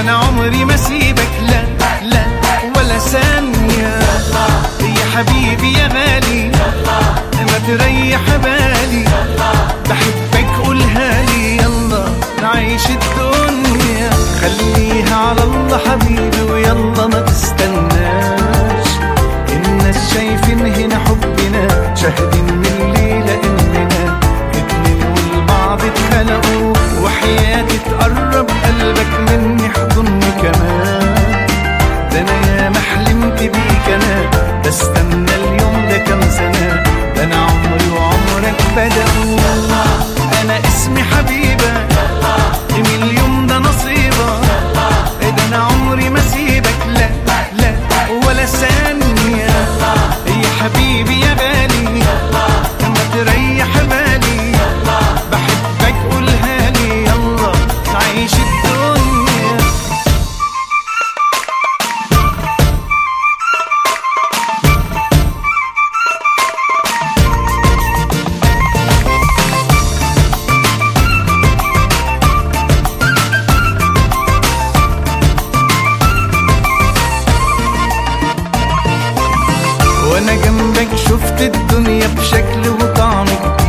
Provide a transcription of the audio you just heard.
وانا عمري ما سيبك لا لا ولا ثانية يا حبيبي يا غالي ما تريح بالي بحبك قولها لي يلا نعيش الدنيا خليها على الله حبيبي ويلا ما تستناش الناس شايفين هنا حبنا شاهدين من الليلة اننا اتنين والبعض اتخلقوا وحياتي تقرب قلبك مني حضني كمان ده انا يا ما حلمت بيك انا بستنى اليوم ده كام سنة ده انا عمري وعمرك بدأوا انا اسمي حبيبة من اليوم ده نصيبة ده انا عمري ما سيبك لا لا ولا ثانية يا حبيبي يا غالي ما تريح بالي بحبك قولها لي يلا نعيش الدنيا وانا جنبك شفت الدنيا بشكل وطعم